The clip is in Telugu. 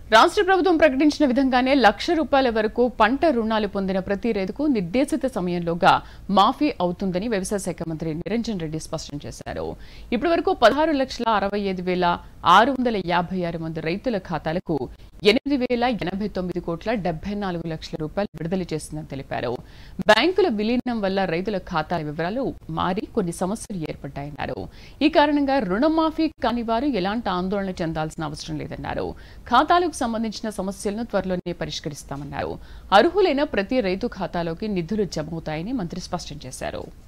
రాష్ట్ర ప్రభుత్వం ప్రకటించిన విధంగానే లక్ష రూపాయల వరకు పంట రుణాలు పొందిన ప్రతి రైతుకు నిర్దేశిత సమయంలోగా మాఫీ అవుతుందని వ్యవసాయ శాఖ మంత్రి నిరంజన్ రెడ్డి స్పష్టం చేశారు ఇప్పటి వరకు పదహారు లక్షల అరవై ఐదు వేల ఆరు వందల యాభై ఆరు మంది రైతుల ఖాతాలకు ఎనిమిది వేల ఎనభై తొమ్మిది కోట్ల డెబ్బై నాలుగు లక్షల రూపాయలు విడుదల చేసిందని తెలిపారు బ్యాంకుల విలీనం వల్ల రైతుల ఖాతాల వివరాలు మారి కొన్ని సమస్యలు ఏర్పడ్డాయన్నారు ఈ కారణంగా రుణమాఫీ కాని వారు ఎలాంటి ఆందోళన చెందాల్సిన అవసరం లేదన్నారు ఖాతాలకు సంబంధించిన సమస్యలను త్వరలోనే పరిష్కరిస్తామన్నారు అర్హులైన ప్రతి రైతు ఖాతాలోకి నిధులు జమ అవుతాయని మంత్రి స్పష్టం చేశారు